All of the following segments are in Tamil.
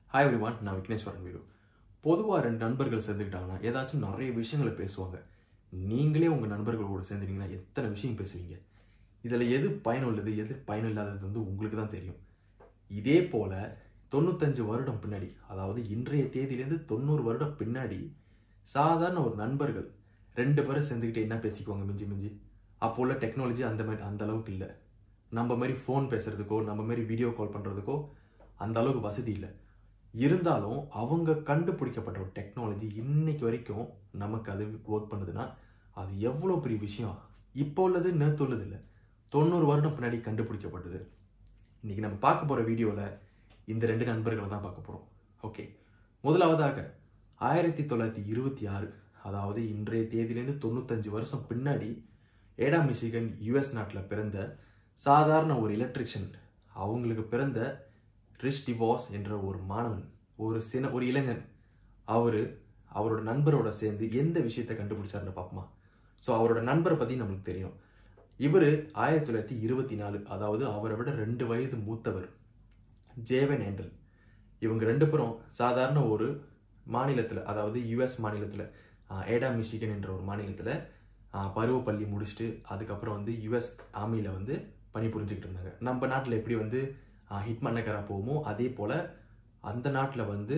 ஹாய் எவ்ரிவான் நான் விக்னேஸ்வரன் வீடு பொதுவாக ரெண்டு நண்பர்கள் சேர்ந்துக்கிட்டாங்கன்னா ஏதாச்சும் நிறைய விஷயங்களை பேசுவாங்க நீங்களே உங்கள் நண்பர்கள் கூட சேர்ந்துட்டீங்கன்னா எத்தனை விஷயம் பேசுவீங்க இதில் எது பயனுள்ளது எது பயனில்லாதது வந்து உங்களுக்கு தான் தெரியும் இதே போல் தொண்ணூத்தஞ்சு வருடம் பின்னாடி அதாவது இன்றைய தேதியிலேருந்து தொண்ணூறு வருடம் பின்னாடி சாதாரண ஒரு நண்பர்கள் ரெண்டு பேரும் சேர்ந்துக்கிட்டு என்ன பேசிக்குவாங்க மிஞ்சி மிஞ்சி அப்போ உள்ள டெக்னாலஜி அந்த மாதிரி அந்த அளவுக்கு இல்லை நம்ம மாதிரி ஃபோன் பேசுறதுக்கோ நம்ம மாதிரி வீடியோ கால் பண்ணுறதுக்கோ அந்த அளவுக்கு வசதி இல்லை இருந்தாலும் அவங்க கண்டுபிடிக்கப்பட்ட ஒரு டெக்னாலஜி இன்னைக்கு வரைக்கும் நமக்கு அது ஒர்க் பண்ணுதுன்னா அது எவ்வளோ பெரிய விஷயம் இப்போ உள்ளது நேற்று உள்ளது இல்லை தொண்ணூறு வருடம் பின்னாடி கண்டுபிடிக்கப்பட்டது இன்னைக்கு நம்ம பார்க்க போகிற வீடியோவில் இந்த ரெண்டு நண்பர்களை தான் பார்க்க போகிறோம் ஓகே முதலாவதாக ஆயிரத்தி தொள்ளாயிரத்தி இருபத்தி ஆறு அதாவது இன்றைய தேதியிலேருந்து தொண்ணூத்தஞ்சு வருஷம் பின்னாடி ஏடா மிஷிகன் யுஎஸ் நாட்டில் பிறந்த சாதாரண ஒரு எலக்ட்ரிஷியன் அவங்களுக்கு பிறந்த ரிஷ் டிவாஸ் என்ற ஒரு மாணவன் ஒரு சின்ன ஒரு இளைஞன் அவர் அவரோட நண்பரோட சேர்ந்து எந்த விஷயத்தை கண்டுபிடிச்சாருன்னு பார்ப்போமா ஸோ அவரோட நண்பரை பற்றி நம்மளுக்கு தெரியும் இவர் ஆயிரத்தி தொள்ளாயிரத்தி இருபத்தி நாலு அதாவது அவரை விட ரெண்டு வயது மூத்தவர் ஜேவன் ஏண்டல் இவங்க ரெண்டு பேரும் சாதாரண ஒரு மாநிலத்தில் அதாவது யுஎஸ் மாநிலத்தில் ஏடா மிஷிகன் என்ற ஒரு மாநிலத்தில் பருவப்பள்ளி முடிச்சுட்டு அதுக்கப்புறம் வந்து யுஎஸ் ஆர்மியில் வந்து பணிபுரிஞ்சுக்கிட்டு இருந்தாங்க நம்ம நாட்டில் எப்படி வந்து ஹிட் மன்னக்கரா போகுமோ அதே போல் அந்த நாட்டில் வந்து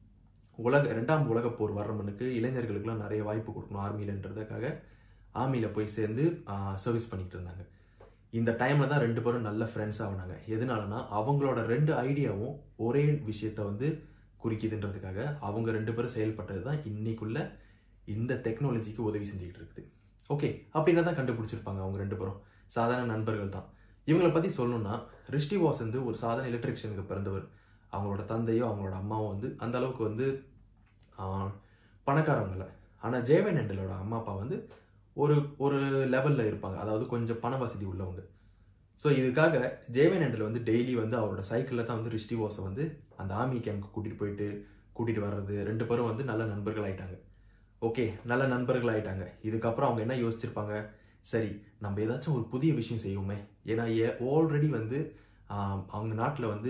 உலக ரெண்டாம் உலகப் போர் வர்றவனுக்கு இளைஞர்களுக்கெல்லாம் நிறைய வாய்ப்பு கொடுக்கணும் ஆர்மியிலன்றதுக்காக ஆர்மியில் போய் சேர்ந்து சர்வீஸ் பண்ணிக்கிட்டு இருந்தாங்க இந்த டைமில் தான் ரெண்டு பேரும் நல்ல ஃப்ரெண்ட்ஸ் ஆகினாங்க எதனாலனா அவங்களோட ரெண்டு ஐடியாவும் ஒரே விஷயத்த வந்து குறிக்குதுன்றதுக்காக அவங்க ரெண்டு பேரும் செயல்பட்டது தான் இன்னைக்குள்ள இந்த டெக்னாலஜிக்கு உதவி செஞ்சுக்கிட்டு இருக்குது ஓகே அப்படின்னா தான் கண்டுபிடிச்சிருப்பாங்க அவங்க ரெண்டு பேரும் சாதாரண நண்பர்கள் தான் இவங்களை பற்றி சொல்லணும்னா ரிஷ்டி வாஸ் வந்து ஒரு சாதாரண எலக்ட்ரிஷியனுக்கு பிறந்தவர் அவங்களோட தந்தையோ அவங்களோட அம்மாவும் வந்து அந்த அளவுக்கு வந்து பணக்காரவங்க இல்லை ஆனால் ஜேவன் ஹேண்டலோட அம்மா அப்பா வந்து ஒரு ஒரு லெவலில் இருப்பாங்க அதாவது கொஞ்சம் பண வசதி உள்ளவங்க ஸோ இதுக்காக ஜேவன் ஹேண்டல் வந்து டெய்லி வந்து அவரோட சைக்கிளில் தான் வந்து ரிஷ்டி வாஸை வந்து அந்த ஆர்மி கேம்ப்க்கு கூட்டிகிட்டு போயிட்டு கூட்டிகிட்டு வர்றது ரெண்டு பேரும் வந்து நல்ல நண்பர்கள் ஆயிட்டாங்க ஓகே நல்ல நண்பர்கள் ஆயிட்டாங்க இதுக்கப்புறம் அவங்க என்ன யோசிச்சிருப்பாங்க சரி நம்ம ஏதாச்சும் ஒரு புதிய விஷயம் செய்வோமே ஏன்னா ஆல்ரெடி வந்து அவங்க நாட்டில் வந்து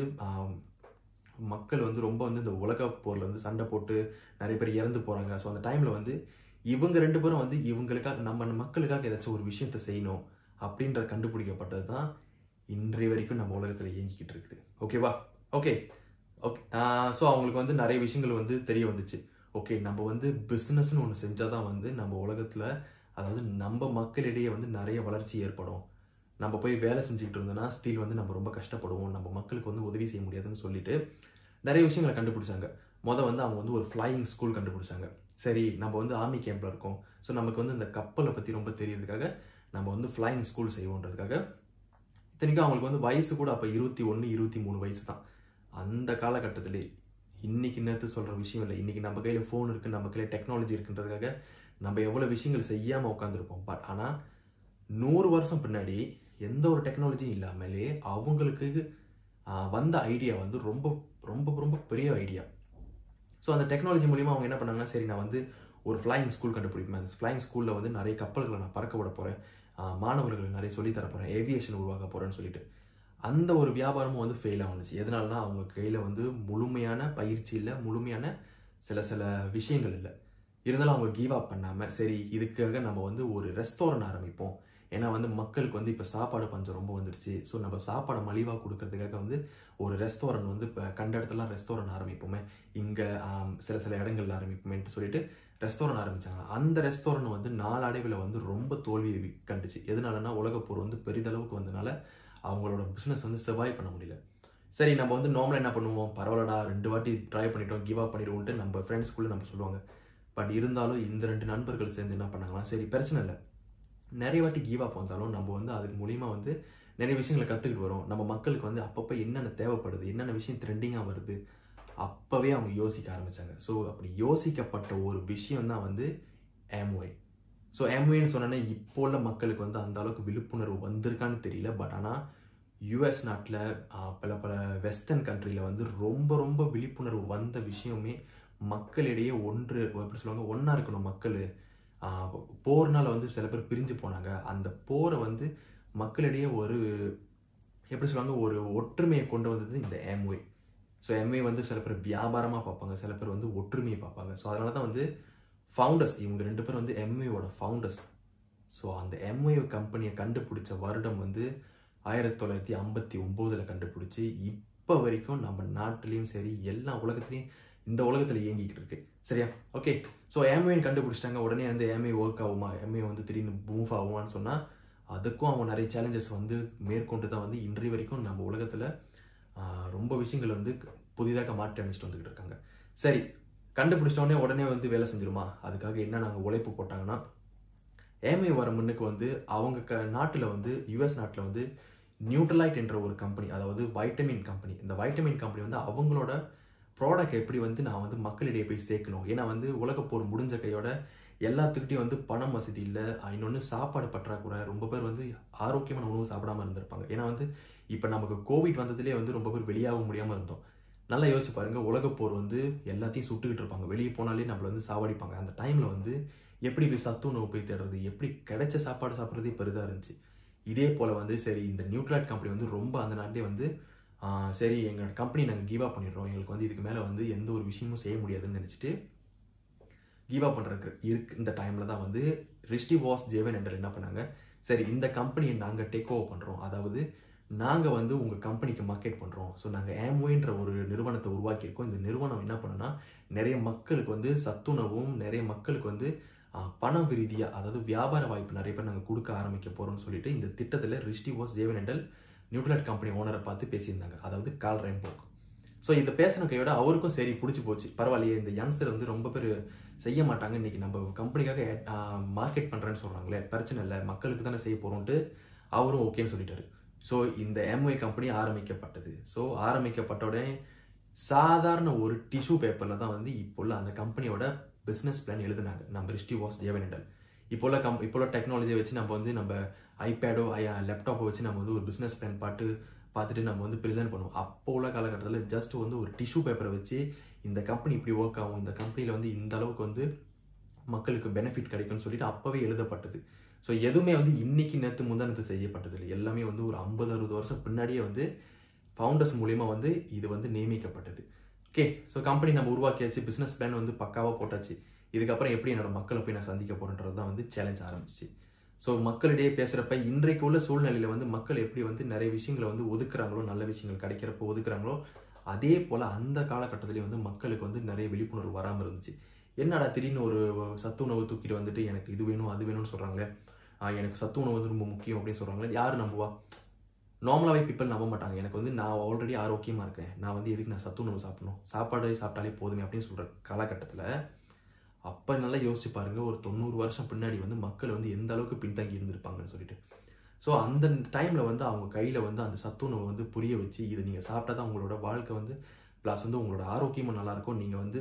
மக்கள் வந்து ரொம்ப வந்து இந்த உலக போரில் வந்து சண்டை போட்டு நிறைய பேர் இறந்து போகிறாங்க ஸோ அந்த டைமில் வந்து இவங்க ரெண்டு பேரும் வந்து இவங்களுக்காக நம்ம மக்களுக்காக ஏதாச்சும் ஒரு விஷயத்த செய்யணும் அப்படின்றத கண்டுபிடிக்கப்பட்டது தான் இன்றைய வரைக்கும் நம்ம உலகத்தில் இயங்கிக்கிட்டு இருக்குது ஓகேவா ஓகே ஓகே ஸோ அவங்களுக்கு வந்து நிறைய விஷயங்கள் வந்து தெரிய வந்துச்சு ஓகே நம்ம வந்து பிஸ்னஸ்னு ஒன்று செஞ்சால் தான் வந்து நம்ம உலகத்தில் அதாவது நம்ம மக்களிடையே வந்து நிறைய வளர்ச்சி ஏற்படும் நம்ம போய் வேலை செஞ்சுக்கிட்டு இருந்தோம்னா ஸ்டில் வந்து நம்ம ரொம்ப கஷ்டப்படுவோம் நம்ம மக்களுக்கு வந்து உதவி செய்ய முடியாதுன்னு சொல்லிட்டு நிறைய விஷயங்களை கண்டுபிடிச்சாங்க மொதல் வந்து அவங்க வந்து ஒரு ஃப்ளையிங் ஸ்கூல் கண்டுபிடிச்சாங்க சரி நம்ம வந்து ஆர்மி கேம்பில் இருக்கோம் ஸோ நமக்கு வந்து இந்த கப்பலை பற்றி ரொம்ப தெரியறதுக்காக நம்ம வந்து ஃப்ளையிங் ஸ்கூல் செய்வோன்றதுக்காக இத்தனைக்கும் அவங்களுக்கு வந்து வயசு கூட அப்போ இருபத்தி ஒன்று இருபத்தி மூணு வயசு தான் அந்த காலகட்டத்திலே இன்னைக்கு நேற்று சொல்கிற விஷயம் இல்லை இன்னைக்கு நம்ம கையில் ஃபோன் இருக்குது நம்ம கையில் டெக்னாலஜி இருக்குன்றதுக்காக நம்ம எவ்வளோ விஷயங்கள் செய்யாமல் உட்காந்துருப்போம் பட் ஆனால் நூறு வருஷம் பின்னாடி எந்த ஒரு டெக்னாலஜியும் இல்லாமலே அவங்களுக்கு வந்த ஐடியா வந்து ரொம்ப ரொம்ப ரொம்ப பெரிய ஐடியா ஸோ அந்த டெக்னாலஜி மூலிமா அவங்க என்ன பண்ணாங்கன்னா சரி நான் வந்து ஒரு ஃப்ளைங் ஸ்கூல் கண்டுபிடிப்பேன் அந்த ஃப்ளைங் ஸ்கூலில் வந்து நிறைய கப்பல்களை நான் பறக்க விட போகிறேன் மாணவர்களுக்கு நிறைய சொல்லித்தர போகிறேன் ஏவியேஷன் உருவாக்க போகிறேன்னு சொல்லிட்டு அந்த ஒரு வியாபாரமும் வந்து ஃபெயில் ஆகுனுச்சு எதனாலனா அவங்க கையில் வந்து முழுமையான பயிற்சி இல்லை முழுமையான சில சில விஷயங்கள் இல்லை இருந்தாலும் அவங்க கிவ் அப் பண்ணாமல் சரி இதுக்காக நம்ம வந்து ஒரு ரெஸ்டாரண்ட் ஆரம்பிப்போம் ஏன்னா வந்து மக்களுக்கு வந்து இப்போ சாப்பாடு பஞ்சம் ரொம்ப வந்துருச்சு ஸோ நம்ம சாப்பாடை மலிவாக கொடுக்கறதுக்காக வந்து ஒரு ரெஸ்டாரண்ட் வந்து இப்போ கண்ட இடத்துலாம் ரெஸ்டாரண்ட் ஆரம்பிப்போமே இங்கே சில சில இடங்கள்ல ஆரம்பிப்போமேன்ட்டு சொல்லிட்டு ரெஸ்டாரண்ட் ஆரம்பித்தாங்க அந்த ரெஸ்டாரண்ட் வந்து நாளடைவில் வந்து ரொம்ப தோல்வியை கண்டுச்சு எதனாலனா உலகப்போர் வந்து பெரிதளவுக்கு வந்தனால அவங்களோட பிஸ்னஸ் வந்து சர்வைவ் பண்ண முடியல சரி நம்ம வந்து நார்மலாக என்ன பண்ணுவோம் பரவாயில்லடா ரெண்டு வாட்டி ட்ரை பண்ணிட்டோம் கிவ் அப் பண்ணிடுவோம்ட்டு நம்ம ஃப்ரெண்ட்ஸ்குள்ளே நம்ம சொல்லுவாங்க பட் இருந்தாலும் இந்த ரெண்டு நண்பர்கள் சேர்ந்து என்ன பண்ணாங்களா சரி பிரச்சனை இல்லை நிறைய வாட்டி கிவ் அப் வந்தாலும் நம்ம வந்து அதுக்கு மூலிமா வந்து நிறைய விஷயங்களை கற்றுக்கிட்டு வரோம் நம்ம மக்களுக்கு வந்து அப்பப்போ என்னென்ன தேவைப்படுது என்னென்ன விஷயம் ட்ரெண்டிங்காக வருது அப்போவே அவங்க யோசிக்க ஆரம்பித்தாங்க ஸோ அப்படி யோசிக்கப்பட்ட ஒரு விஷயம் தான் வந்து ஆம்ஒய் ஸோ ஆம்ஒய்னு சொன்னோன்னே இப்போ உள்ள மக்களுக்கு வந்து அந்த அளவுக்கு விழிப்புணர்வு வந்திருக்கான்னு தெரியல பட் ஆனால் யூஎஸ் நாட்டில் பல பல வெஸ்டர்ன் கண்ட்ரியில் வந்து ரொம்ப ரொம்ப விழிப்புணர்வு வந்த விஷயமே மக்களிடையே ஒன்று எப்படி சொல்லுவாங்க ஒன்றா இருக்கணும் மக்கள் போர்னால வந்து சில பேர் பிரிஞ்சு போனாங்க அந்த போரை வந்து மக்களிடையே ஒரு எப்படி சொல்லுவாங்க ஒரு ஒற்றுமையை கொண்டு வந்தது இந்த ஆம்வே ஸோ எம்ஏ வந்து சில பேர் வியாபாரமாக பார்ப்பாங்க சில பேர் வந்து ஒற்றுமையை பார்ப்பாங்க ஸோ அதனால தான் வந்து ஃபவுண்டர்ஸ் இவங்க ரெண்டு பேரும் வந்து எம்ஏயோட ஃபவுண்டர்ஸ் ஸோ அந்த எம்ஏ கம்பெனியை கண்டுபிடிச்ச வருடம் வந்து ஆயிரத்தி தொள்ளாயிரத்தி ஐம்பத்தி ஒம்போதில் கண்டுபிடிச்சி இப்போ வரைக்கும் நம்ம நாட்டிலையும் சரி எல்லா உலகத்துலேயும் இந்த உலகத்தில் இயங்கிக்கிட்டு இருக்கு சரியா ஓகே ஸோ எம்ஏன்னு கண்டுபிடிச்சிட்டாங்க உடனே வந்து எம்ஏ ஒர்க் ஆகுமா எம்ஏ வந்து திடீர்னு மூவ் ஆகுமான்னு சொன்னால் அதுக்கும் அவங்க நிறைய சேலஞ்சஸ் வந்து மேற்கொண்டு தான் வந்து இன்றைய வரைக்கும் நம்ம உலகத்தில் ரொம்ப விஷயங்கள் வந்து புதிதாக மாற்றி அமைச்சிட்டு வந்துக்கிட்டு இருக்காங்க சரி கண்டுபிடிச்சிட்ட உடனே உடனே வந்து வேலை செஞ்சிருமா அதுக்காக என்ன நாங்கள் உழைப்பு போட்டாங்கன்னா ஏமே வர முன்னுக்கு வந்து அவங்க க நாட்டில் வந்து யுஎஸ் நாட்டில் வந்து நியூட்ரலைட் என்ற ஒரு கம்பெனி அதாவது வைட்டமின் கம்பெனி இந்த வைட்டமின் கம்பெனி வந்து அவங்களோட ப்ராடக்ட் எப்படி வந்து நான் வந்து மக்களிடையே போய் சேர்க்கணும் ஏன்னா வந்து உலகப்போர் முடிஞ்ச கையோட எல்லாத்துக்கிட்டையும் வந்து பணம் வசதி இல்லை இன்னொன்று சாப்பாடு பற்றாக்குறை ரொம்ப பேர் வந்து ஆரோக்கியமான உணவு சாப்பிடாம இருந்திருப்பாங்க ஏன்னா வந்து இப்போ நமக்கு கோவிட் வந்ததுலேயே வந்து ரொம்ப பேர் வெளியாக முடியாமல் இருந்தோம் நல்லா யோசிச்சு பாருங்க உலகப்போர் வந்து எல்லாத்தையும் சுட்டுக்கிட்டு இருப்பாங்க வெளியே போனாலே நம்மள வந்து சாவடிப்பாங்க அந்த டைமில் வந்து எப்படி போய் சத்து உணவு போய் தேடுறது எப்படி கிடைச்ச சாப்பாடு சாப்பிட்றதே பெரிதாக இருந்துச்சு இதே போல் வந்து சரி இந்த நியூட்ராட் கம்பெனி வந்து ரொம்ப அந்த நாட்டிலே வந்து ஆஹ், சரி எங்களோட கம்பெனி நாங்கள் கிவ் அப் பண்ணிடுறோம் எங்களுக்கு வந்து இதுக்கு மேலே வந்து எந்த ஒரு விஷயமும் செய்ய முடியாதுன்னு நினச்சிட்டு கிவ் அப் பண்ணுறதுக்கு இருக்கு இந்த டைமில் தான் வந்து ரிஷ்டி வாஸ் ஜேவன் என்ற என்ன பண்ணாங்க சரி இந்த கம்பெனியை நாங்கள் டேக் ஓவர் பண்ணுறோம் அதாவது நாங்கள் வந்து உங்கள் கம்பெனிக்கு மார்க்கெட் பண்ணுறோம் ஸோ நாங்கள் ஆம்வேன்ற ஒரு நிறுவனத்தை உருவாக்கியிருக்கோம் இந்த நிறுவனம் என்ன பண்ணுன்னா நிறைய மக்களுக்கு வந்து சத்துணவும் நிறைய மக்களுக்கு வந்து ஆஹ், பண ரீதியாக அதாவது வியாபார வாய்ப்பு நிறைய பேர் நாங்கள் கொடுக்க ஆரம்பிக்க போகிறோம்னு சொல்லிட்டு இந்த திட்டத்தில் ரிஷ்டி வாஸ் ஜேவன் என்றல் நியூட்ரலைட் கம்பெனி ஓனரை பார்த்து பேசியிருந்தாங்க அதாவது கால் ரெம்போக் ஸோ இந்த பேசின கையோட அவருக்கும் சரி பிடிச்சி போச்சு பரவாயில்லையே இந்த யங்ஸ்டர் வந்து ரொம்ப பேர் செய்ய மாட்டாங்க இன்னைக்கு நம்ம கம்பெனிக்காக மார்க்கெட் பண்ணுறேன்னு சொல்கிறாங்களே பிரச்சனை இல்லை மக்களுக்கு தானே செய்ய போகிறோன்ட்டு அவரும் ஓகேன்னு சொல்லிட்டாரு ஸோ இந்த எம்ஒய் கம்பெனி ஆரம்பிக்கப்பட்டது ஸோ ஆரம்பிக்கப்பட்ட உடனே சாதாரண ஒரு டிஷ்யூ பேப்பரில் தான் வந்து இப்போ உள்ள அந்த கம்பெனியோட பிஸ்னஸ் பிளான் எழுதுனாங்க நம்ம ரிஷ்டி வாஸ் தேவனண்டல் இப்போ உள்ள கம் இப்போ உள்ள டெக்னாலஜியை வச்சு நம்ம வந்து நம்ம ஐபேடோ லேப்டாப்பை வச்சு நம்ம வந்து ஒரு பிஸ்னஸ் பிளான் பாட்டு பார்த்துட்டு நம்ம வந்து ப்ரெசென்ட் பண்ணுவோம் அப்போ உள்ள காலகட்டத்தில் ஜஸ்ட் வந்து ஒரு டிஷ்யூ பேப்பரை வச்சு இந்த கம்பெனி இப்படி ஒர்க் ஆகும் இந்த கம்பெனியில் வந்து இந்த அளவுக்கு வந்து மக்களுக்கு பெனிஃபிட் கிடைக்கும்னு சொல்லிட்டு அப்போவே எழுதப்பட்டது ஸோ எதுவுமே வந்து இன்னைக்கு நேற்று முந்தானத்து செய்யப்பட்டது இல்லை எல்லாமே வந்து ஒரு ஐம்பது அறுபது வருஷம் பின்னாடியே வந்து ஃபவுண்டர்ஸ் மூலியமா வந்து இது வந்து நியமிக்கப்பட்டது ஓகே ஸோ கம்பெனி நம்ம உருவாக்கியாச்சு பிஸ்னஸ் பிளான் வந்து பக்காவாக போட்டாச்சு இதுக்கப்புறம் எப்படி என்னோட மக்களை போய் நான் சந்திக்க போறேன்றது தான் வந்து சேலஞ்ச் ஆரம்பிச்சு ஸோ மக்களிடையே பேசுகிறப்ப இன்றைக்கு உள்ள சூழ்நிலையில் வந்து மக்கள் எப்படி வந்து நிறைய விஷயங்களை வந்து ஒதுக்குறாங்களோ நல்ல விஷயங்கள் கிடைக்கிறப்போ ஒதுக்குறாங்களோ அதே போல் அந்த காலகட்டத்திலேயே வந்து மக்களுக்கு வந்து நிறைய விழிப்புணர்வு வராமல் இருந்துச்சு என்னடா திடீர்னு ஒரு சத்து உணவு தூக்கிட்டு வந்துட்டு எனக்கு இது வேணும் அது வேணும்னு சொல்கிறாங்களே எனக்கு சத்து உணவு வந்து ரொம்ப முக்கியம் அப்படின்னு சொல்கிறாங்களே யார் நம்புவா நார்மலாகவே பீப்பிள் நம்ப மாட்டாங்க எனக்கு வந்து நான் ஆல்ரெடி ஆரோக்கியமாக இருக்கேன் நான் வந்து எதுக்கு நான் சத்து உணவு சாப்பிடணும் சாப்பாடு சாப்பிட்டாலே போதுமே அப்படின்னு சொல்கிற காலகட்டத்தில் அப்போ நல்லா யோசிச்சு பாருங்க ஒரு தொண்ணூறு வருஷம் பின்னாடி வந்து மக்கள் வந்து எந்த அளவுக்கு பின்தங்கி இருந்திருப்பாங்கன்னு சொல்லிட்டு ஸோ அந்த டைமில் வந்து அவங்க கையில் வந்து அந்த சத்துணவை வந்து புரிய வச்சு இதை நீங்கள் சாப்பிட்டா தான் உங்களோட வாழ்க்கை வந்து ப்ளஸ் வந்து உங்களோட ஆரோக்கியமும் நல்லாயிருக்கும் நீங்கள் வந்து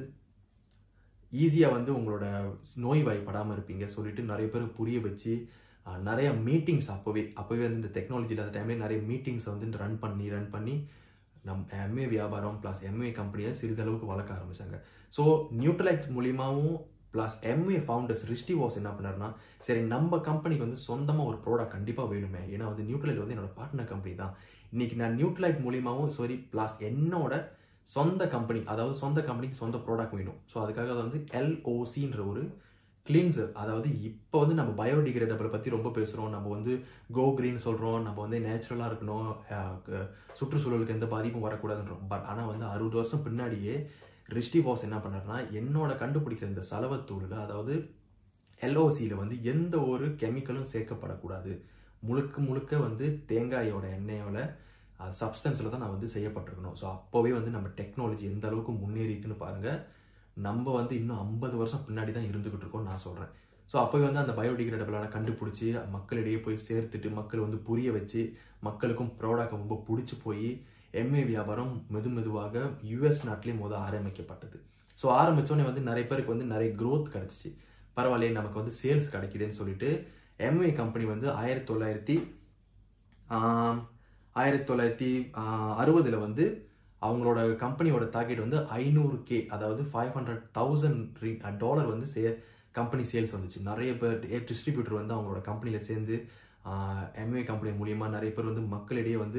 ஈஸியாக வந்து உங்களோட நோய் வாய்ப்படாமல் இருப்பீங்க சொல்லிட்டு நிறைய பேர் புரிய வச்சு ஆஹ், நிறைய மீட்டிங்ஸ் அப்போவே அப்போவே வந்து இந்த டெக்னாலஜி இல்லாத டைம்லேயே நிறைய மீட்டிங்ஸை வந்து ரன் பண்ணி ரன் பண்ணி நம் எம்ஏ வியாபாரம் ப்ளஸ் எம்ஏ கம்பெனியை சிறிதளவுக்கு வளர்க்க ஆரம்பிச்சாங்க ஸோ நியூட்ரலைட் மூலியமாகவும் plus Amway founders Rich DeVos என்ன பண்ணாருன்னா சரி நம்ம கம்பெனிக்கு வந்து சொந்தமாக ஒரு ப்ராடக்ட் கண்டிப்பாக வேணுமே ஏன்னா வந்து நியூட்ரலைட் வந்து என்னோட பார்ட்னர் கம்பெனி தான் இன்னைக்கு நான் நியூட்ரலைட் மூலியமாகவும் சாரி ப்ளஸ் என்னோட சொந்த கம்பெனி அதாவது சொந்த கம்பெனிக்கு சொந்த ப்ராடக்ட் வேணும் ஸோ அதுக்காக வந்து எல்ஓசின்ற ஒரு கிளீன்சர் அதாவது இப்போ வந்து நம்ம பயோடிகிரேடபிள் பற்றி ரொம்ப பேசுகிறோம் நம்ம வந்து கோ கிரீன் சொல்கிறோம் நம்ம வந்து நேச்சுரலாக இருக்கணும் அஹ், க- சுற்றுச்சூழலுக்கு எந்த பாதிப்பும் வரக்கூடாதுன்றோம் பட் ஆனால் வந்து அறுபது வருஷம் பின்னாடியே ரிஷ்டி பாஸ் என்ன பண்ணாருன்னா என்னோட கண்டுபிடிக்கிற இந்த சலவத்தூளில் அதாவது எல்ஓசியில் வந்து எந்த ஒரு கெமிக்கலும் சேர்க்கப்படக்கூடாது முழுக்க முழுக்க வந்து தேங்காயோட எண்ணெயோட சப்ஸ்டன்ஸில் தான் நான் வந்து செய்யப்பட்டிருக்கணும் ஸோ அப்போவே வந்து நம்ம டெக்னாலஜி எந்த அளவுக்கு முன்னேறி இருக்குன்னு பாருங்கள் நம்ம வந்து இன்னும் ஐம்பது வருஷம் பின்னாடி தான் இருந்துகிட்டு இருக்கோம் நான் சொல்கிறேன் ஸோ அப்போவே வந்து அந்த பயோடிகிரேடபிளான கண்டுபிடிச்சி மக்களிடையே போய் சேர்த்துட்டு மக்கள் வந்து புரிய வச்சு மக்களுக்கும் ப்ராடக்ட் ரொம்ப பிடிச்சி போய் எம்ஏ வியாபாரம் மெது மெதுவாக யுஎஸ் நாட்டிலே முத ஆரம்பிக்கப்பட்டது ஸோ ஆரம்பித்தோடனே வந்து நிறைய பேருக்கு வந்து நிறைய growth கிடச்சிச்சு பரவாயில்லையே நமக்கு வந்து சேல்ஸ் கிடைக்குதுன்னு சொல்லிட்டு எம்ஏ கம்பெனி வந்து ஆயிரத்தி தொள்ளாயிரத்தி ஆம், ஆயிரத்தி தொள்ளாயிரத்தி அறுபதில் வந்து அவங்களோட கம்பெனியோட டார்கெட் வந்து ஐநூறு கே அதாவது ஃபைவ் ஹண்ட்ரட் தௌசண்ட் டாலர் வந்து சே கம்பெனி சேல்ஸ் வந்துச்சு நிறைய பேர் டிஸ்ட்ரிபியூட்டர் வந்து அவங்களோட கம்பெனியில் சேர்ந்து எம்ஏ கம்பெனி மூலியமாக நிறைய பேர் வந்து மக்களிடையே வந்து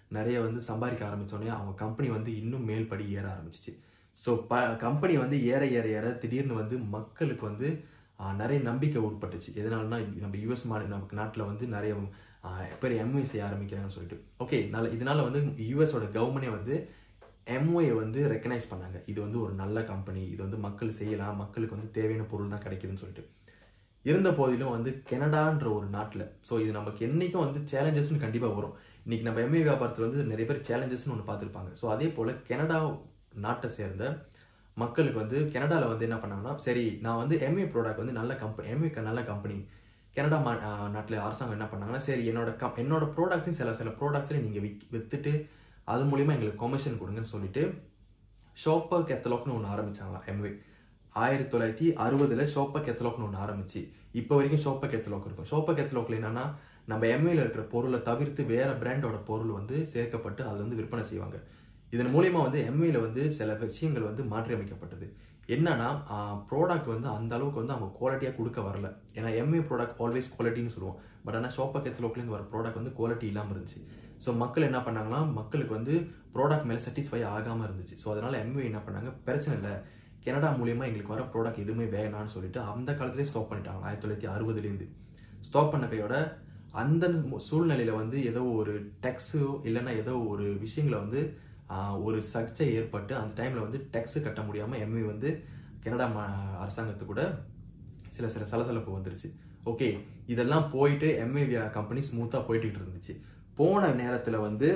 நிறைய வந்து சம்பாதிக்க ஆரம்பிச்சோடனே அவங்க கம்பெனி வந்து இன்னும் மேல்படி ஏற ஆரம்பிச்சிச்சு ஸோ ப கம்பெனி வந்து ஏற ஏற ஏற திடீர்னு வந்து மக்களுக்கு வந்து ஆஹ், நிறைய நம்பிக்கை உட்பட்டுச்சு எதனாலனா நம்ம யூஎஸ் மாநில நமக்கு நாட்டில் வந்து நிறைய ஆஹ், பேர் எம்ஒஐ செய்ய ஆரம்பிக்கிறாங்கன்னு சொல்லிட்டு ஓகே நல்ல இதனால வந்து யூஎஸோட கவர்மெண்டே வந்து எம்ஒஐ வந்து ரெக்கனைஸ் பண்ணாங்க இது வந்து ஒரு நல்ல கம்பெனி இது வந்து மக்கள் செய்யலாம் மக்களுக்கு வந்து தேவையான பொருள் தான் கிடைக்குதுன்னு சொல்லிட்டு இருந்த போதிலும் வந்து கனடான்ற ஒரு நாட்டில் ஸோ இது நமக்கு என்னைக்கும் வந்து சேலஞ்சஸ்னு கண்டிப்பாக வரும் இன்னைக்கு நம்ம எம்ஏ வியாபாரத்தில் வந்து நிறைய பேர் சேலஞ்சஸ்னு ஒன்று பார்த்துருப்பாங்க ஸோ அதே போல் கனடா நாட்டை சேர்ந்த மக்களுக்கு வந்து கனடாவில் வந்து என்ன பண்ணாங்கன்னா சரி நான் வந்து எம்ஏ ப்ராடக்ட் வந்து நல்ல கம்பெனி எம்ஏ நல்ல கம்பெனி கனடா மா நாட்டில் அரசாங்கம் என்ன பண்ணாங்கன்னா சரி என்னோட கம் என்னோட ப்ராடக்ட்ஸையும் சில சில ப்ராடக்ட்ஸையும் நீங்கள் விக் விற்றுட்டு அது மூலிமா எங்களுக்கு கமிஷன் கொடுங்கன்னு சொல்லிட்டு ஷோப்பர் கெத்தலாக்னு ஒன்று ஆரம்பிச்சாங்களாம் எம்ஏ ஆயிரத்தி தொள்ளாயிரத்தி அறுபதுல ஷோப்பர் கெத்தலாக்னு ஒன்று ஆரம்பிச்சு இப்போ வரைக்கும் ஷோப்பர் கெத்தலாக் இருக்கும் ஷோப்பர் கெத்தலாக்ல என்னன்னா நம்ம எம்ஏல இருக்கிற பொருளை தவிர்த்து வேற பிராண்டோட பொருள் வந்து சேர்க்கப்பட்டு அதில் வந்து விற்பனை செய்வாங்க இதன் மூலியமா வந்து எம்ஏல வந்து சில விஷயங்கள் வந்து மாற்றி அமைக்கப்பட்டது என்னன்னா ப்ராடக்ட் வந்து அந்த அளவுக்கு வந்து அவங்க குவாலிட்டியாக கொடுக்க வரல ஏன்னா எம்ஏ ப்ராடக்ட் ஆல்வேஸ் குவாலிட்டின்னு சொல்லுவோம் பட் ஆனால் ஷோப்பா கெத்தலோக்லேருந்து வர ப்ராடக்ட் வந்து குவாலிட்டி இல்லாமல் இருந்துச்சு ஸோ மக்கள் என்ன பண்ணாங்கன்னா மக்களுக்கு வந்து ப்ராடக்ட் மேலே சாட்டிஸ்ஃபை ஆகாமல் இருந்துச்சு ஸோ அதனால எம்ஏ என்ன பண்ணாங்க பிரச்சனை இல்லை கனடா மூலியமா எங்களுக்கு வர ப்ராடக்ட் எதுவுமே வேணாம்னு சொல்லிட்டு அந்த காலத்திலே ஸ்டாப் பண்ணிட்டாங்க ஆயிரத்தி தொள்ளாயிரத்தி அறுபதுலேருந்து ஸ்டாப் பண்ண கையோட அந்த மு- சூழ்நிலையில வந்து ஏதோ ஒரு டெக்ஸோ இல்லைன்னா ஏதோ ஒரு விஷயங்களை வந்து ஆஹ், ஒரு சர்ச்சை ஏற்பட்டு அந்த டைம்ல வந்து டெக்ஸ் கட்ட முடியாம எம்ஏ வந்து கனடா மா- அரசாங்கத்து கூட சில சில சலசலப்பு வந்துருச்சு ஓகே இதெல்லாம் போயிட்டு எம்ஏ கம்பெனி ஸ்மூத்தா போயிட்டு இருந்துச்சு போன நேரத்துல வந்து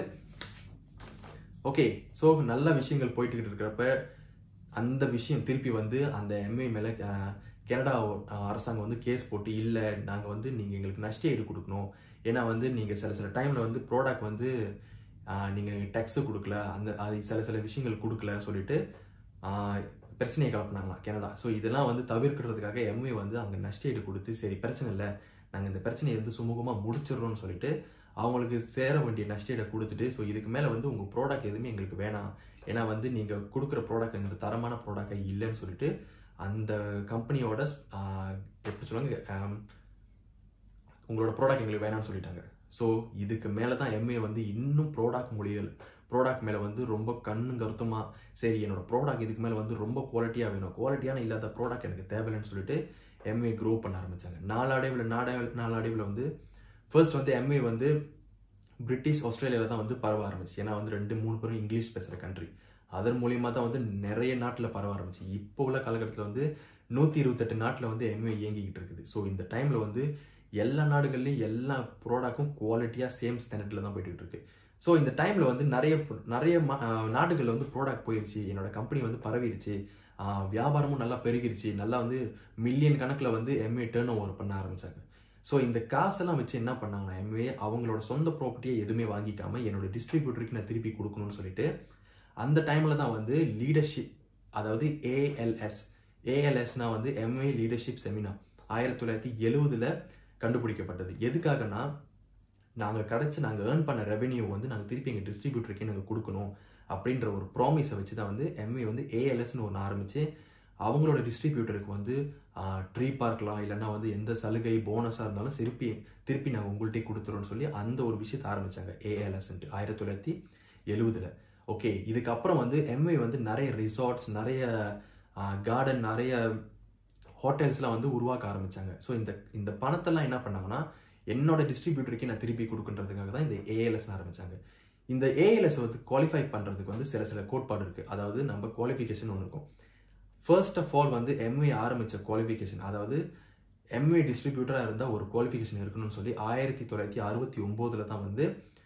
ஓகே ஸோ நல்ல விஷயங்கள் போயிட்டு இருக்கிறப்ப அந்த விஷயம் திருப்பி வந்து அந்த எம்ஏ மேலே கனடா அஹ், அரசாங்கம் வந்து கேஸ் போட்டு இல்லை நாங்கள் வந்து நீங்கள் எங்களுக்கு நஷ்ட ஈடு கொடுக்கணும் ஏன்னா வந்து நீங்கள் சில சில டைமில் வந்து ப்ராடக்ட் வந்து நீங்கள் டேக்ஸு கொடுக்கல அந்த அது சில சில விஷயங்கள் கொடுக்கலன்னு சொல்லிட்டு ஆஹ், பிரச்சனையை கிளப்புனாங்களாம் கனடா ஸோ இதெல்லாம் வந்து தவிர்க்கிறதுக்காக எம்ஏ வந்து அங்கே நஷ்ட ஈடு கொடுத்து சரி பிரச்சனை இல்லை நாங்கள் இந்த பிரச்சனையை வந்து சுமூகமாக முடிச்சிடுறோம்னு சொல்லிட்டு அவங்களுக்கு சேர வேண்டிய நஷ்டீடை கொடுத்துட்டு ஸோ இதுக்கு மேலே வந்து உங்கள் ப்ராடக்ட் எதுவுமே எங்களுக்கு வேணாம் ஏன்னா வந்து நீங்கள் கொடுக்குற ப்ராடக்ட் இந்த தரமான ப்ராடக்ட் இல்லைன்னு சொல்லிட்டு அந்த கம்பெனியோட எப்படி சொல்லுவாங்க ஆம், உங்களோட ப்ராடக்ட் எங்களுக்கு வேணாம்னு சொல்லிட்டாங்க ஸோ இதுக்கு மேலே தான் எம்ஏ வந்து இன்னும் ப்ராடக்ட் முடியல் ப்ராடக்ட் மேலே வந்து ரொம்ப கண்ணும் கருத்துமாக சரி என்னோட ப்ராடக்ட் இதுக்கு மேலே வந்து ரொம்ப குவாலிட்டியாக வேணும் குவாலிட்டியான இல்லாத ப்ராடக்ட் எனக்கு தேவையில்லைன்னு சொல்லிட்டு எம்ஏ க்ரோ பண்ண ஆரம்பிச்சாங்க நாளடைவில் நாடடைவில் நாளடைவில் வந்து ஃபர்ஸ்ட் வந்து எம்ஏ வந்து பிரிட்டிஷ் ஆஸ்திரேலியாவில் தான் வந்து பரவ ஆரம்பிச்சு ஏன்னா வந்து ரெண்டு மூணு பேரும் இங்கிலீஷ் பேசுகிற கண்ட்ரி அதன் மூலியமா தான் வந்து நிறைய நாட்டில் பரவ ஆரம்பிச்சு இப்போ உள்ள காலகட்டத்தில் வந்து நூற்றி இருபத்தெட்டு நாட்டில் வந்து எம்ஏ இயங்கிக்கிட்டு இருக்குது ஸோ இந்த டைமில் வந்து எல்லா நாடுகள்லையும் எல்லா ப்ராடக்ட்டும் குவாலிட்டியாக சேம் ஸ்டாண்டர்டில் தான் போயிட்டு இருக்கு ஸோ இந்த டைமில் வந்து நிறைய நிறைய ம- ஆஹ் நாடுகள்ல வந்து ப்ராடக்ட் போயிருச்சு என்னோட கம்பெனி வந்து பரவிருச்சு ஆஹ் வியாபாரமும் நல்லா பெருகிருச்சு நல்லா வந்து மில்லியன் கணக்கில் வந்து எம்ஏ டேர்ன் ஓவர் பண்ண ஆரம்பிச்சாங்க ஸோ இந்த காசெல்லாம் வச்சு என்ன பண்ணாங்கன்னா எம்ஏ அவங்களோட சொந்த ப்ராப்பர்ட்டியை எதுவுமே வாங்கிக்காம என்னோட டிஸ்ட்ரிபியூட்டருக்கு நான் திருப்பி கொடுக்கணும்னு சொல்லிட்டு அந்த டைமில் தான் வந்து லீடர்ஷிப் அதாவது ஏஎல்எஸ் ஏஎல்எஸ்னா வந்து எம்ஏ லீடர்ஷிப் செமினார் ஆயிரத்தி தொள்ளாயிரத்தி எழுவதுல கண்டுபிடிக்கப்பட்டது எதுக்காகனா நாங்கள் கிடைச்சி நாங்கள் ஏர்ன் பண்ண ரெவென்யூ வந்து நாங்கள் திருப்பி எங்கள் டிஸ்ட்ரிபியூட்டருக்கே நாங்கள் கொடுக்கணும் அப்படின்ற ஒரு ப்ராமிஸை வச்சு தான் வந்து எம்ஏ வந்து ஏஎல்எஸ்னு ஒன்று ஆரம்பித்து அவங்களோட டிஸ்ட்ரிபியூட்டருக்கு வந்து ட்ரீப்பாக இருக்கலாம் இல்லைன்னா வந்து எந்த சலுகை போனஸாக இருந்தாலும் திருப்பி திருப்பி நாங்கள் உங்கள்கிட்டே கொடுத்துறோம்னு சொல்லி அந்த ஒரு விஷயத்தை ஆரம்பிச்சாங்க ஏஎல்எஸ்ன்ட்டு ஆயிரத்தி தொள்ளாயிரத்தி எழுவதுல ஓகே இதுக்கப்புறம் வந்து எம்ஏ வந்து நிறைய ரிசார்ட்ஸ் நிறைய கார்டன் நிறைய ஹோட்டல்ஸ்லாம் வந்து உருவாக்க ஆரம்பிச்சாங்க ஸோ இந்த இந்த பணத்தெல்லாம் என்ன பண்ணாங்கன்னா என்னோட டிஸ்ட்ரிபியூட்டருக்கே நான் திருப்பி கொடுக்குன்றதுக்காக தான் இந்த ஏஎல்எஸ் ஆரம்பிச்சாங்க இந்த ஏஎல்எஸ் வந்து குவாலிஃபை பண்ணுறதுக்கு வந்து சில சில கோட்பாடு இருக்குது அதாவது நம்ம குவாலிஃபிகேஷன் ஒன்று இருக்கும் ஃபர்ஸ்ட் ஆஃப் ஆல் வந்து எம்ஏ ஆரம்பித்த குவாலிஃபிகேஷன் அதாவது எம்ஏ டிஸ்ட்ரிபியூட்டராக இருந்தால் ஒரு குவாலிஃபிகேஷன் இருக்கணும்னு சொல்லி ஆயிரத்தி தொள்ளாயிரத்தி அறுபத்தி ஒம்போதில் தான் வந்து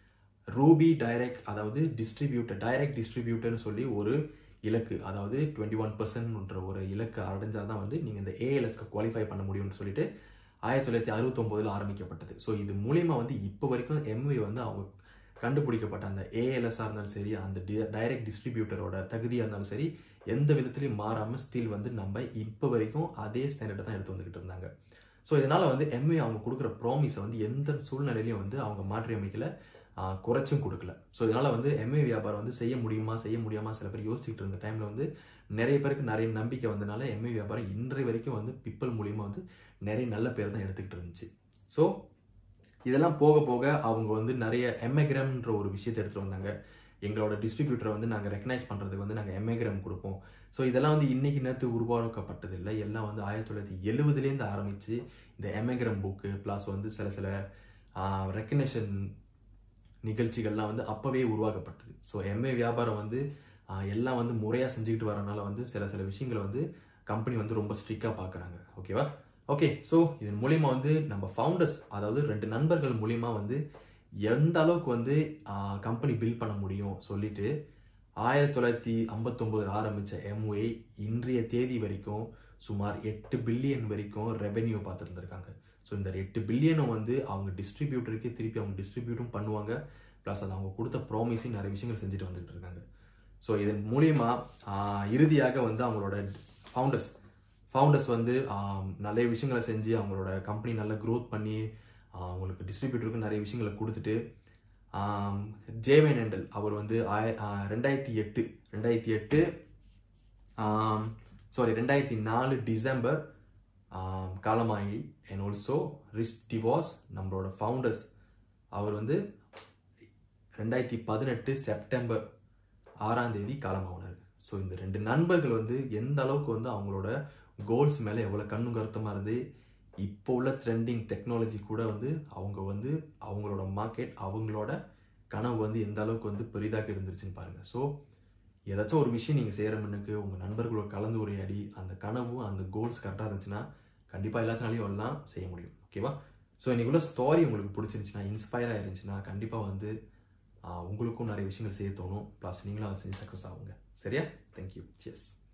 ரூபி டைரக்ட் அதாவது டிஸ்ட்ரிபியூட்டர் டைரக்ட் டிஸ்ட்ரிபியூட்டர்னு சொல்லி ஒரு இலக்கு அதாவது டுவெண்ட்டி ஒன் பர்சன்ட்ன்ற ஒரு இலக்கு அடைஞ்சால் தான் வந்து நீங்கள் இந்த ஏஎல்எஸ்க்கு குவாலிஃபை பண்ண முடியும்னு சொல்லிட்டு ஆயிரத்தி தொள்ளாயிரத்தி அறுபத்தொம்போதில் ஆரம்பிக்கப்பட்டது ஸோ இது மூலியமா வந்து இப்போ வரைக்கும் எம்ஏ வந்து அவங்க கண்டுபிடிக்கப்பட்ட அந்த ஏஎல்எஸ்ஸாக இருந்தாலும் சரி அந்த டைரக்ட் டிஸ்ட்ரிபியூட்டரோட தகுதியாக இருந்தாலும் சரி எந்த விதத்துலையும் மாறாமல் ஸ்டில் வந்து நம்ம இப்போ வரைக்கும் அதே ஸ்டாண்டர்டை தான் எடுத்து வந்துக்கிட்டு இருந்தாங்க ஸோ இதனால் வந்து எம்ஏ அவங்க கொடுக்குற ப்ராமிஸை வந்து எந்த சூழ்நிலையிலையும் வந்து அவங்க மாற்றி அமைக்கல ஆஹ் குறைச்சும் கொடுக்கல ஸோ இதனால் வந்து எம்ஏ வியாபாரம் வந்து செய்ய முடியுமா செய்ய முடியாமா சில பேர் யோசிச்சுட்டு இருந்த டைமில் வந்து நிறைய பேருக்கு நிறைய நம்பிக்கை வந்தனால எம்ஏ வியாபாரம் இன்றைய வரைக்கும் வந்து பிப்பல் மூலியமா வந்து நிறைய நல்ல பேர் தான் எடுத்துக்கிட்டு இருந்துச்சு ஸோ இதெல்லாம் போக போக அவங்க வந்து நிறைய எம்எகிராம்ன்ற ஒரு விஷயத்தை எடுத்துகிட்டு வந்தாங்க எங்களோட டிஸ்ட்ரிபியூட்டரை வந்து நாங்கள் ரெக்கனைஸ் பண்ணுறதுக்கு வந்து நாங்கள் எம்எகிராம் கொடுப்போம் ஸோ இதெல்லாம் வந்து இன்னைக்கு நேரத்து உருவாக்கப்பட்டது இல்லை எல்லாம் வந்து ஆயிரத்தி தொள்ளாயிரத்தி எழுபதுலேருந்து ஆரம்பித்து இந்த எம்எகிராம் புக்கு ப்ளஸ் வந்து சில சில ரெக்கக்னேஷன் நிகழ்ச்சிகள்லாம் வந்து அப்போவே உருவாக்கப்பட்டது ஸோ எம்ஏ வியாபாரம் வந்து ஆஹ், எல்லாம் வந்து முறையாக செஞ்சுக்கிட்டு வரனால வந்து சில சில விஷயங்களை வந்து கம்பெனி வந்து ரொம்ப ஸ்ட்ரிக்டாக பார்க்குறாங்க ஓகேவா ஓகே ஸோ இதன் மூலிமா வந்து நம்ம ஃபவுண்டர்ஸ் அதாவது ரெண்டு நண்பர்கள் மூலிமா வந்து எந்த அளவுக்கு வந்து கம்பெனி பில்ட் பண்ண முடியும் சொல்லிட்டு ஆயிரத்தி தொள்ளாயிரத்தி ஐம்பத்தொம்போது ஆரம்பித்த எம்ஒஏ இன்றைய தேதி வரைக்கும் சுமார் எட்டு பில்லியன் வரைக்கும் ரெவென்யூ பார்த்துருந்துருக்காங்க ஸோ இந்த எட்டு பில்லியனும் வந்து அவங்க டிஸ்ட்ரிபியூட்டருக்கே திருப்பி அவங்க டிஸ்ட்ரிபியூட்டும் பண்ணுவாங்க ப்ளஸ் அது அவங்க கொடுத்த ப்ராமிஸையும் நிறைய விஷயங்கள் செஞ்சுட்டு வந்துட்டு இருக்காங்க ஸோ இதன் மூலியமா ஆஹ், இறுதியாக வந்து அவங்களோட ஃபவுண்டர்ஸ் ஃபவுண்டர்ஸ் வந்து ஆம், நிறைய விஷயங்களை செஞ்சு அவங்களோட கம்பெனி நல்லா க்ரோத் பண்ணி ஆஹ், அவங்களுக்கு டிஸ்ட்ரிபியூட்டருக்கு நிறைய விஷயங்களை கொடுத்துட்டு ஜேவே நெண்டல் அவர் வந்து ஆய ஆஹ், ரெண்டாயிரத்தி எட்டு ரெண்டாயிரத்தி எட்டு சாரி ரெண்டாயிரத்தி நாலு டிசம்பர் ஆம், காலமாகி அண்ட் ஆல்சோ ரிஸ் டிவாஸ் நம்மளோட ஃபவுண்டர்ஸ் அவர் வந்து ரெண்டாயிரத்தி பதினெட்டு செப்டம்பர் ஆறாம் தேதி காலமாகினார் ஸோ இந்த ரெண்டு நண்பர்கள் வந்து எந்த அளவுக்கு வந்து அவங்களோட கோல்ஸ் மேலே எவ்வளோ கண்ணும் கருத்தமாக இருந்து இப்போ உள்ள ட்ரெண்டிங் டெக்னாலஜி கூட வந்து அவங்க வந்து அவங்களோட மார்க்கெட் அவங்களோட கனவு வந்து எந்த அளவுக்கு வந்து பெரிதாக இருந்துருச்சுன்னு பாருங்கள் ஸோ ஏதாச்சும் ஒரு விஷயம் நீங்கள் செய்கிற முன்னுக்கு உங்கள் நண்பர்களோட கலந்து உரையாடி அந்த கனவும் அந்த கோல்ஸ் கரெக்டாக இருந்துச்சுன்னா கண்டிப்பாக எல்லாத்தினாலையும் எல்லாம் செய்ய முடியும் ஓகேவா ஸோ இன்னைக்குள்ள ஸ்டோரி உங்களுக்கு பிடிச்சிருந்துச்சுன்னா இன்ஸ்பயராக இருந்துச்சுன்னா கண்டிப்பாக வந்து ஆஹ், உங்களுக்கும் நிறைய விஷயங்கள் செய்ய தோணும் ப்ளஸ் நீங்களும் அதை செஞ்சு சக்ஸஸ் ஆகுங்க சரியா தேங்க்யூ சியர்ஸ்